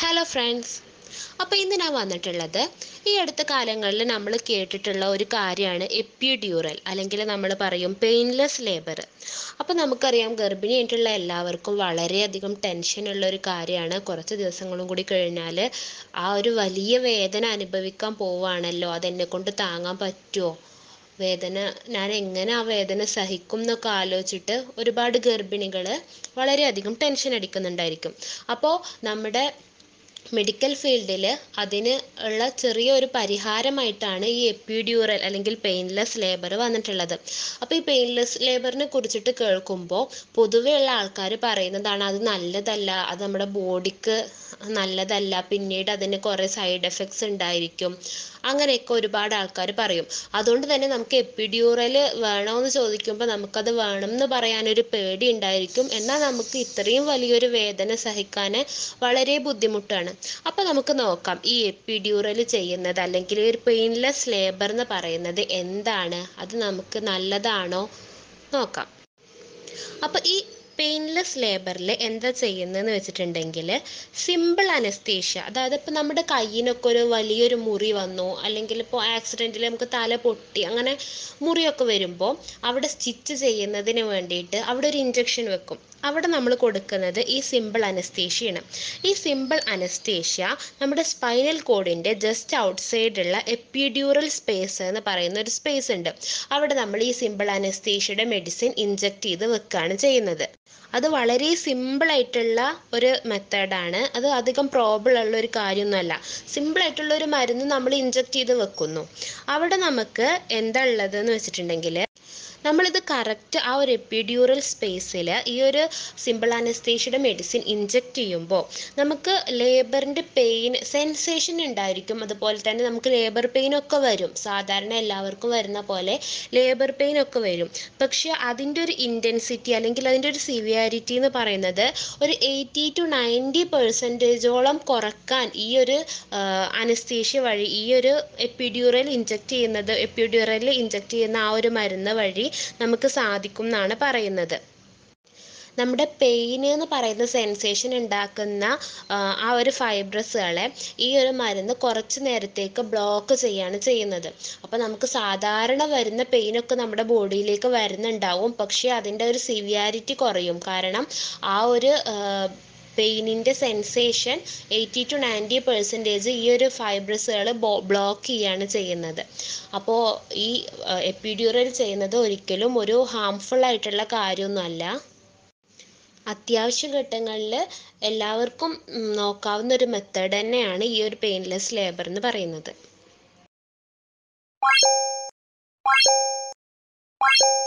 hello friends അപ്പോൾ ഇന്ന് ഞാൻ വന്നിട്ടുള്ളത് ഈ അടുത്ത കാലങ്ങളിൽ നമ്മൾ കേട്ടിട്ടുള്ള ഒരു കാര്യമാണ് എപ്പിഡ്യൂറൽ അല്ലെങ്കിൽ നമ്മൾ പറയും പെയിൻലെസ് ലേബർ അപ്പോൾ നമുക്കറിയാം ഗർഭിണിയായിട്ടുള്ള എല്ലാവർക്കും വളരെയധികം ടെൻഷനുള്ള ഒരു കാര്യമാണ് കുറച്ച് ദിവസങ്ങളും കൂടി കഴിഞ്ഞാൽ ആ ഒരു വലിയ വേദന അനുഭവിക്കാൻ പോവുകയാണല്ലോ അതെന്നെ കൊണ്ട് താങ്ങാൻ പറ്റുമോ വേദന ഞാൻ എങ്ങനെ ആ വേദന സഹിക്കും എന്നൊക്കെ ആലോചിച്ചിട്ട് ഒരുപാട് ഗർഭിണികൾ വളരെയധികം ടെൻഷൻ അടിക്കുന്നുണ്ടായിരിക്കും അപ്പോൾ നമ്മുടെ മെഡിക്കൽ ഫീൽഡിൽ അതിന് ഉള്ള ചെറിയൊരു പരിഹാരമായിട്ടാണ് ഈ എപ്പിഡ്യൂറൽ അല്ലെങ്കിൽ പെയിൻലെസ് ലേബർ വന്നിട്ടുള്ളത് അപ്പോൾ ഈ പെയിൻലെസ് ലേബറിനെ കുറിച്ചിട്ട് കേൾക്കുമ്പോൾ പൊതുവെയുള്ള ആൾക്കാർ പറയുന്നതാണ് അത് നല്ലതല്ല അത് നമ്മുടെ ബോഡിക്ക് നല്ലതല്ല പിന്നീട് അതിന് കുറേ സൈഡ് എഫക്ട്സ് ഉണ്ടായിരിക്കും അങ്ങനെയൊക്കെ ഒരുപാട് ആൾക്കാർ പറയും അതുകൊണ്ട് തന്നെ നമുക്ക് എപ്പിഡ്യൂറൽ വേണമെന്ന് ചോദിക്കുമ്പോൾ നമുക്കത് വേണം എന്ന് പറയാനൊരു പേടി ഉണ്ടായിരിക്കും എന്നാൽ നമുക്ക് ഇത്രയും വലിയൊരു വേദന സഹിക്കാൻ വളരെ ബുദ്ധിമുട്ടാണ് അപ്പോൾ നമുക്ക് നോക്കാം ഈ എപ്പിഡ്യൂറൽ ചെയ്യുന്നത് അല്ലെങ്കിൽ ഒരു പെയിൻലെസ് ലേബർ എന്ന് പറയുന്നത് എന്താണ് അത് നമുക്ക് നല്ലതാണോ നോക്കാം അപ്പോൾ ഈ പെയിൻലെസ് ലേബറിൽ എന്താ ചെയ്യുന്നതെന്ന് വെച്ചിട്ടുണ്ടെങ്കിൽ സിമ്പിൾ അനസ്തേഷ്യ അതായത് ഇപ്പോൾ നമ്മുടെ കയ്യിനൊക്കെ ഒരു വലിയൊരു മുറി വന്നു അല്ലെങ്കിൽ ഇപ്പോൾ ആക്സിഡൻറ്റിൽ നമുക്ക് തല പൊട്ടി അങ്ങനെ മുറിയൊക്കെ വരുമ്പോൾ അവിടെ സ്റ്റിച്ച് ചെയ്യുന്നതിന് വേണ്ടിയിട്ട് അവിടെ ഒരു ഇഞ്ചക്ഷൻ വെക്കും അവിടെ നമ്മൾ കൊടുക്കുന്നത് ഈ സിമ്പിൾ അനസ്തേഷ്യയാണ് ഈ സിമ്പിൾ അനസ്തേഷ്യ നമ്മുടെ സ്പൈനൽ കോഡിൻ്റെ ജസ്റ്റ് ഔട്ട്സൈഡുള്ള എപ്പിഡ്യൂറൽ സ്പേസ് എന്ന് പറയുന്ന ഒരു സ്പേസ് ഉണ്ട് അവിടെ നമ്മൾ ഈ സിമ്പിൾ അനസ്തേഷ്യയുടെ മെഡിസിൻ ഇഞ്ചെക്ട് ചെയ്ത് വെക്കുകയാണ് ചെയ്യുന്നത് അത് വളരെ സിമ്പിൾ ആയിട്ടുള്ള ഒരു മെത്തേഡാണ് അത് അധികം പ്രോബ്ലം ഉള്ള ഒരു കാര്യമൊന്നുമല്ല സിമ്പിൾ ആയിട്ടുള്ള ഒരു മരുന്ന് നമ്മൾ ഇഞ്ചെക്ട് ചെയ്ത് വെക്കുന്നു അവിടെ നമുക്ക് എന്താ ഉള്ളതെന്ന് വെച്ചിട്ടുണ്ടെങ്കിൽ നമ്മളിത് കറക്റ്റ് ആ ഒരു എപ്പിഡ്യൂറൽ സ്പേസിൽ ഈ ഒരു സിമ്പിൾ അനസ്തേഷ്യയുടെ മെഡിസിൻ ഇഞ്ചെക്ട് ചെയ്യുമ്പോൾ നമുക്ക് ലേബറിൻ്റെ പെയിൻ സെൻസേഷൻ ഉണ്ടായിരിക്കും അതുപോലെ തന്നെ നമുക്ക് ലേബർ പെയിൻ ഒക്കെ വരും സാധാരണ എല്ലാവർക്കും വരുന്ന പോലെ ലേബർ പെയിൻ ഒക്കെ വരും പക്ഷേ അതിൻ്റെ ഒരു ഇൻറ്റൻസിറ്റി അല്ലെങ്കിൽ അതിൻ്റെ ഒരു സിവിയാരിറ്റി എന്ന് പറയുന്നത് ഒരു എയ്റ്റി ടു നയൻറ്റി പെർസെൻറ്റേജോളം കുറക്കാൻ ഈ ഒരു അനസ്തേഷ്യ വഴി ഈ ഒരു എപ്പിഡ്യൂറൽ ഇഞ്ചെക്ട് ചെയ്യുന്നത് എപ്പിഡ്യൂറലിൽ ഇഞ്ചെക്ട് ചെയ്യുന്ന ആ ഒരു മരുന്ന് വഴി നമുക്ക് സാധിക്കും എന്നാണ് പറയുന്നത് നമ്മുടെ പെയിൻ എന്ന് പറയുന്ന സെൻസേഷൻ ഉണ്ടാക്കുന്ന ആ ഒരു ഫൈബ്രസുകളെ ഈ ഒരു മരുന്ന് കുറച്ച് നേരത്തേക്ക് ബ്ലോക്ക് ചെയ്യാണ് ചെയ്യുന്നത് അപ്പോൾ നമുക്ക് സാധാരണ വരുന്ന പെയിനൊക്കെ നമ്മുടെ ബോഡിയിലേക്ക് വരുന്നുണ്ടാവും പക്ഷേ അതിൻ്റെ ഒരു സിവിയാരിറ്റി കുറയും കാരണം ആ ഒരു പെയിനിൻ്റെ sensation eighty to ninety percentage ഈ ഒരു ഫൈബ്രസുകൾ ബ്ലോക്ക് ചെയ്യാണ് ചെയ്യുന്നത് അപ്പോൾ ഈ എപ്പിഡ്യൂറൽ ചെയ്യുന്നത് ഒരിക്കലും ഒരു ഹാംഫുൾ ആയിട്ടുള്ള കാര്യമൊന്നുമല്ല അത്യാവശ്യ ഘട്ടങ്ങളിൽ എല്ലാവർക്കും നോക്കാവുന്ന ഒരു മെത്തേഡ് തന്നെയാണ് ഈ ഒരു പെയിൻലെസ് ലേബർ എന്ന് പറയുന്നത്